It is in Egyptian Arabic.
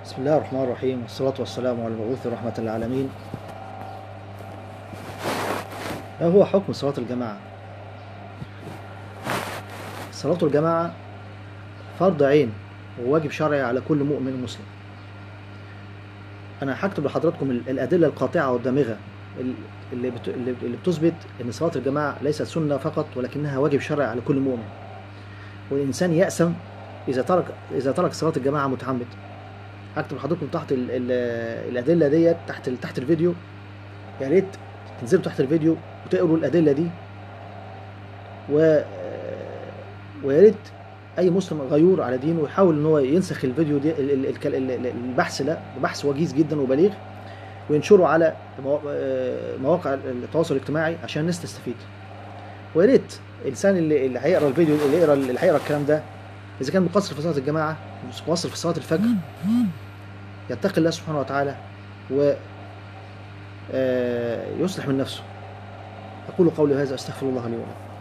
بسم الله الرحمن الرحيم والصلاة والسلام على المبعوث رحمة للعالمين ما هو حكم صلاة الجماعة؟ صلاة الجماعة فرض عين وواجب شرعي على كل مؤمن مسلم أنا هكتب لحضراتكم ال- الأدلة القاطعة والدامغة ال- اللي بت- اللي اللي بتثبت أن صلاة الجماعة ليست سنة فقط ولكنها واجب شرعي على كل مؤمن والإنسان يأسم إذا ترك إذا ترك صلاة الجماعة متعمد هكتب لحضراتكم تحت ال ال الادله ديت تحت ال تحت الفيديو يا ريت تنزلوا تحت الفيديو وتقروا الادله دي و ويا ريت اي مسلم غيور على دينه يحاول ان هو ينسخ الفيديو دي ال- ال- الك- ال- ال- البحث ده بحث وجيز جدا وبليغ وينشره على موا- آه، مواقع التواصل الاجتماعي عشان الناس تستفيد ويا ريت الانسان اللي اللي هيقرا الفيديو اللي يقرا اللي هيقرا الكلام ده اذا كان مقصر في صلاه الجماعه مقصر في صلاه الفجر يتقي الله سبحانه وتعالى و آه، يصلح من نفسه أقول قولي هذا أستغفر الله لي ولكم